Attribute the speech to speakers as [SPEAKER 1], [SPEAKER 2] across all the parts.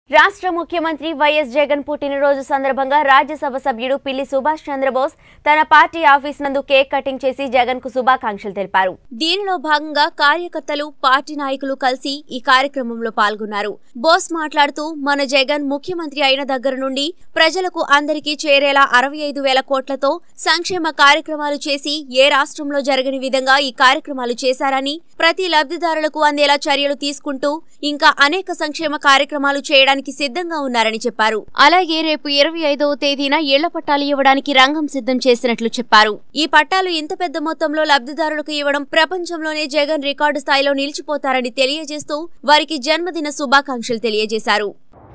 [SPEAKER 1] రాష్ట్ర ముఖ్యమంత్రి వైఎస్ జగన్ పుట్టినరోజు సందర్భంగా రాజ్యసభ సభ్యుడు పిల్లి సుభాష్ చంద్రబోస్ తన పార్టీ ఆఫీస్ నందు కేక్ కటింగ్ చేసి జగన్ కు శుభాకాంక్షలు తెలిపారు దీనిలో భాగంగా కార్యకర్తలు పార్టీ నాయకులు కలిసి ఈ కార్యక్రమంలో పాల్గొన్నారు బోస్ మాట్లాడుతూ మన జగన్ ముఖ్యమంత్రి అయిన దగ్గర నుండి ప్రజలకు అందరికీ చేరేలా అరవై ఐదు వేల కోట్లతో సంక్షేమ కార్యక్రమాలు చేసి ఏ రాష్ట్రంలో జరగని విధంగా ఈ కార్యక్రమాలు చేశారని ప్రతి లబ్ధిదారులకు అందేలా చర్యలు తీసుకుంటూ ఇంకా అనేక సంక్షేమ కార్యక్రమాలు చేయడానికి సిద్ధంగా ఉన్నారని చెప్పారు అలాగే రేపు ఇరవై ఐదవ తేదీన ఇళ్ల పట్టాలు ఇవ్వడానికి రంగం సిద్ధం చేసినట్లు చెప్పారు ఈ పట్టాలు ఇంత పెద్ద మొత్తంలో లబ్ధిదారులకు ఇవ్వడం ప్రపంచంలోనే జగన్ రికార్డు స్థాయిలో నిలిచిపోతారని తెలియజేస్తూ వారికి జన్మదిన శుభాకాంక్షలు తెలియజేశారు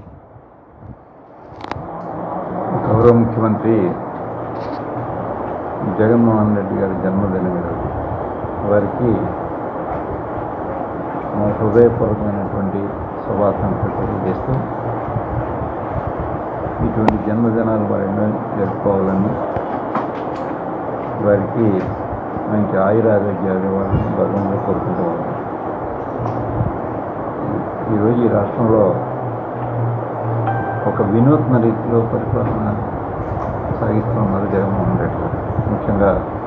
[SPEAKER 2] గౌరవ ముఖ్యమంత్రి జగన్మోహన్ రెడ్డి గారి జన్మదినం ఈరోజు వారికి మా హృదయపూర్వకమైనటువంటి శుభాకాంక్షలు తెలియజేస్తూ ఇటువంటి జన్మదినాలు వారిని జరుపుకోవాలని వారికి మంచి ఆయురారోగ్యాలు వాళ్ళని భగవంతుడు కోరుకుంటూ ఉన్నాం ఈరోజు ఈ రాష్ట్రంలో ఒక వినూత్న రీతిలో పరిపాలన సాగిస్తున్నారు జగన్మోహన్ రెడ్డి గారు ముఖ్యంగా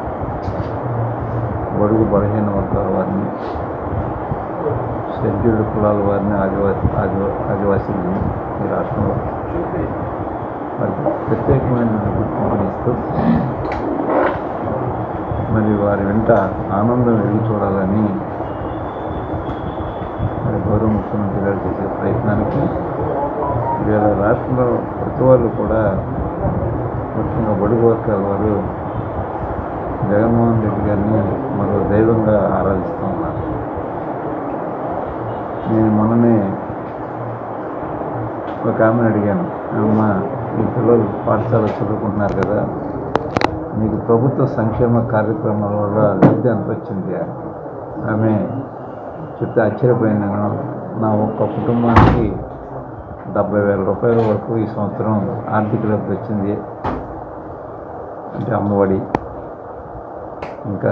[SPEAKER 2] బడుగు బలహీన వర్గాల వారిని షెడ్యూల్డ్ కులాల వారిని ఆదివాసి ఆదివా ఆదివాసీలని ఈ రాష్ట్రంలో వారికి ప్రత్యేకమైన గుర్తింపునిస్తూ మరి వారి వెంట ఆనందం వెలిగి చూడాలని మరి గౌరవ ముఖ్యమంత్రి గారు చేసే ప్రయత్నానికి ఇవాళ రాష్ట్రంలో ప్రతి వాళ్ళు కూడా ముఖ్యంగా బడుగు వర్గాల వారు జగన్మోహన్ రెడ్డి గారిని మరో దైవంగా ఆరాధిస్తూ ఉన్నారు నేను మొన్ననే ఒక ఆమెను అడిగాను అమ్మ ఈ పిల్లలు పాఠశాల చదువుకుంటున్నారు కదా మీకు ప్రభుత్వ సంక్షేమ కార్యక్రమాల వల్ల లబ్ధి ఎంత వచ్చింది అని. ఆమె చెప్తే ఆశ్చర్యపోయాను నేను నా ఒక్క కుటుంబానికి డెబ్బై వేల రూపాయల వరకు ఈ సంవత్సరం ఆర్థిక లబ్ధి వచ్చింది అంటే అమ్మఒడి ఇంకా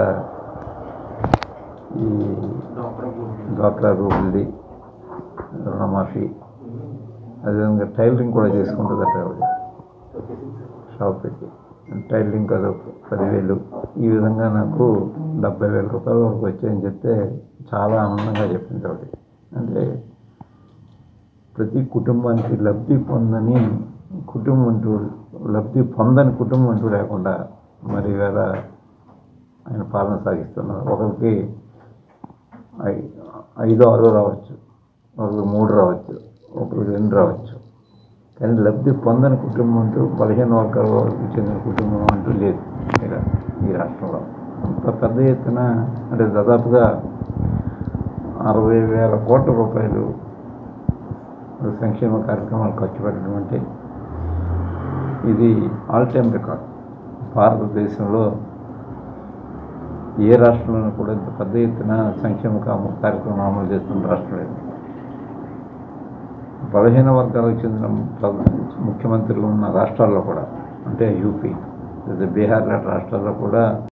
[SPEAKER 2] ఈ డ్వాక్రా గ్రూపులది రుణమాఫీ అదేవిధంగా టైలరింగ్ కూడా చేసుకుంటుందట ఆవిడ షాప్ పెట్టి టైలరింగ్ కదా పదివేలు ఈ విధంగా నాకు డెబ్బై వేల రూపాయల వరకు వచ్చాయని చెప్తే చాలా ఆనందంగా చెప్పింది ఆవిడ అంటే ప్రతి కుటుంబానికి లబ్ధి పొందని కుటుంబం అంటూ లబ్ధి పొందని కుటుంబం అంటూ లేకుండా మరి వేళ ఆయన పాలన సాగిస్తున్నారు ఒకరికి ఐ- ఐదో ఆరో రావచ్చు ఒకరికి మూడు రావచ్చు ఒకరికి రెండు రావచ్చు కానీ లబ్ధి పొందని కుటుంబం అంటూ పదిహేను వర్గాల వారికి చెందిన కుటుంబం అంటూ లేదు ఇక్కడ ఈ రాష్ట్రంలో అంత పెద్ద ఎత్తున అంటే దాదాపుగా అరవై వేల కోట్ల రూపాయలు సంక్షేమ కార్యక్రమాలు ఖర్చు పెట్టడం అంటే ఇది ఆల్ టైమ్ రికార్డ్ భారతదేశంలో ఏ రాష్ట్రంలోనూ కూడా ఇంత పెద్ద ఎత్తున సంక్షేమ కామ కార్యక్రమం అమలు చేస్తున్న రాష్ట్రం లేదు బలహీన వర్గాలకు చెందిన ప్ర- ముఖ్యమంత్రులు ఉన్న రాష్ట్రాల్లో కూడా అంటే యూపీ లేదా బీహార్ లాంటి రాష్ట్రాల్లో కూడా